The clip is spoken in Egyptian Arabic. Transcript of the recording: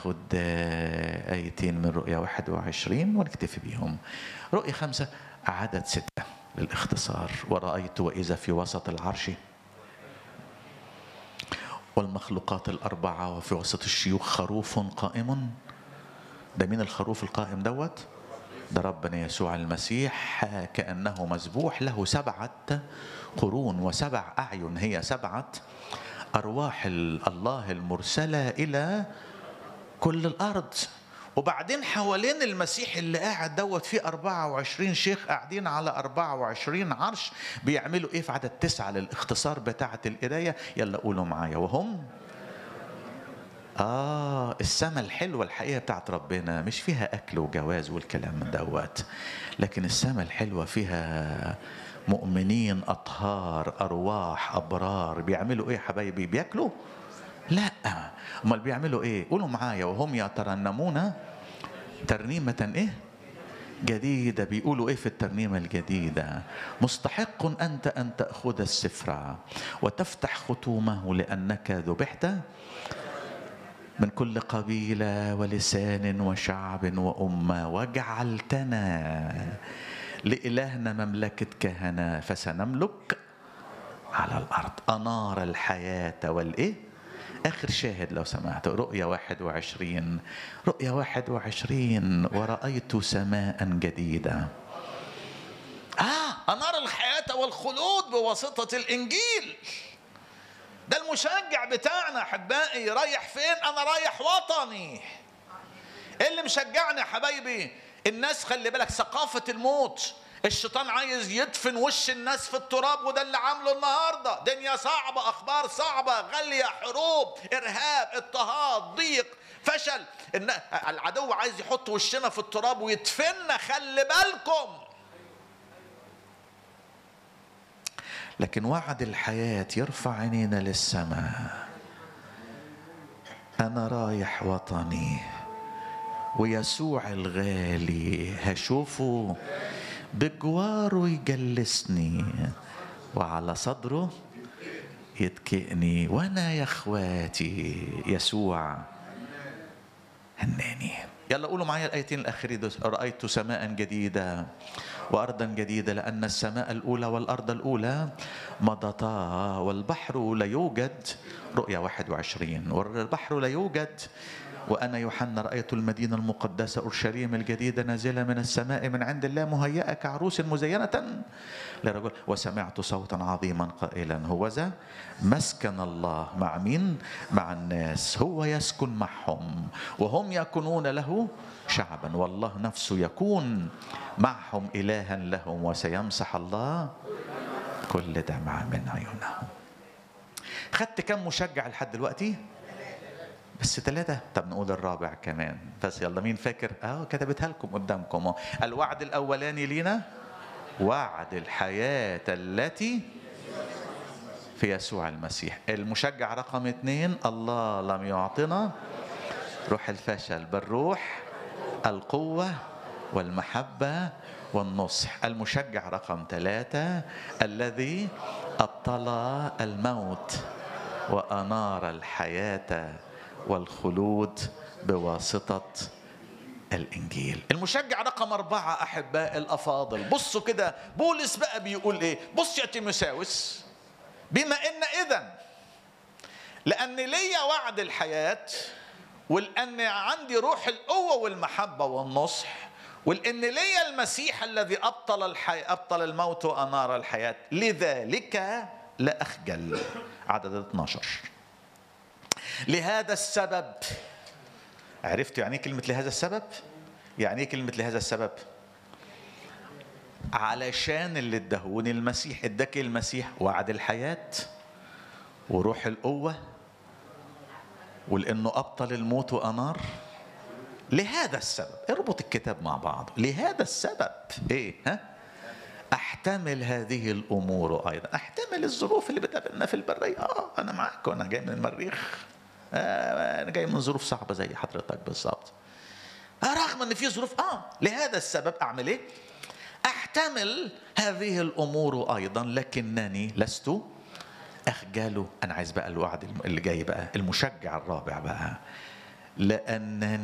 ناخد آه، آيتين من رؤيا 21 ونكتفي بيهم رؤيا خمسة عدد ستة للاختصار ورأيت وإذا في وسط العرش والمخلوقات الأربعة وفي وسط الشيوخ خروف قائم ده مين الخروف القائم دوت ده ربنا يسوع المسيح كأنه مذبوح له سبعة قرون وسبع أعين هي سبعة أرواح الله المرسلة إلى كل الأرض وبعدين حوالين المسيح اللي قاعد دوت في 24 شيخ قاعدين على 24 عرش بيعملوا ايه في عدد تسعة للاختصار بتاعة القراية يلا قولوا معايا وهم آه السماء الحلوة الحقيقة بتاعت ربنا مش فيها أكل وجواز والكلام من دوت لكن السماء الحلوة فيها مؤمنين أطهار أرواح أبرار بيعملوا إيه يا حبايبي بياكلوا لا امال بيعملوا ايه قولوا معايا وهم يترنمون ترنيمه ايه جديدة بيقولوا إيه في الترنيمة الجديدة مستحق أنت أن تأخذ السفر وتفتح ختومه لأنك ذبحت من كل قبيلة ولسان وشعب وأمة وجعلتنا لإلهنا مملكة كهنة فسنملك على الأرض أنار الحياة والإيه آخر شاهد لو سمحت رؤيا واحد وعشرين رؤيا واحد وعشرين ورأيت سماء جديدة آه أنار الحياة والخلود بواسطة الإنجيل ده المشجع بتاعنا أحبائي رايح فين أنا رايح وطني إيه اللي مشجعني يا حبايبي الناس خلي بالك ثقافة الموت الشيطان عايز يدفن وش الناس في التراب وده اللي عامله النهارده دنيا صعبه اخبار صعبه غاليه حروب ارهاب اضطهاد ضيق فشل إن العدو عايز يحط وشنا في التراب ويدفننا خلي بالكم لكن وعد الحياة يرفع عينينا للسماء أنا رايح وطني ويسوع الغالي هشوفه بجواره يجلسني وعلى صدره يتكئني وانا يا اخواتي يسوع هناني يلا قولوا معايا الايتين الاخيرين دول رايت سماء جديده وارضا جديده لان السماء الاولى والارض الاولى مضتا والبحر لا يوجد رؤيا 21 والبحر لا يوجد وأنا يوحنا رأيت المدينة المقدسة أورشليم الجديدة نازلة من السماء من عند الله مهيئة كعروس مزينة لرجل وسمعت صوتا عظيما قائلا هوذا مسكن الله مع مين؟ مع الناس هو يسكن معهم وهم يكونون له شعبا والله نفسه يكون معهم إلها لهم وسيمسح الله كل دمعة من عيونهم خدت كم مشجع لحد دلوقتي؟ بس ثلاثة طب نقول الرابع كمان بس يلا مين فاكر اه كتبتها لكم قدامكم اهو الوعد الأولاني لينا وعد الحياة التي في يسوع المسيح المشجع رقم اثنين الله لم يعطنا روح الفشل بل روح القوة والمحبة والنصح المشجع رقم ثلاثة الذي أبطل الموت وأنار الحياة والخلود بواسطة الإنجيل المشجع رقم أربعة أحباء الأفاضل بصوا كده بولس بقى بيقول إيه بص يا تيموساوس بما إن إذن لأن ليا وعد الحياة ولأن عندي روح القوة والمحبة والنصح ولأن ليا المسيح الذي أبطل الحي... أبطل الموت وأنار الحياة لذلك لا أخجل عدد 12 لهذا السبب عرفت يعني ايه كلمة لهذا السبب؟ يعني ايه كلمة لهذا السبب؟ علشان اللي ادهوني المسيح اداك المسيح وعد الحياة وروح القوة ولانه ابطل الموت وانار لهذا السبب اربط الكتاب مع بعض لهذا السبب ايه ها احتمل هذه الامور ايضا احتمل الظروف اللي بتقابلنا في البريه اه انا معاك وانا جاي من المريخ آه انا جاي من ظروف صعبه زي حضرتك بالظبط آه رغم ان في ظروف اه لهذا السبب اعمل ايه احتمل هذه الامور ايضا لكنني لست اخجل انا عايز بقى الوعد اللي جاي بقى المشجع الرابع بقى لأنني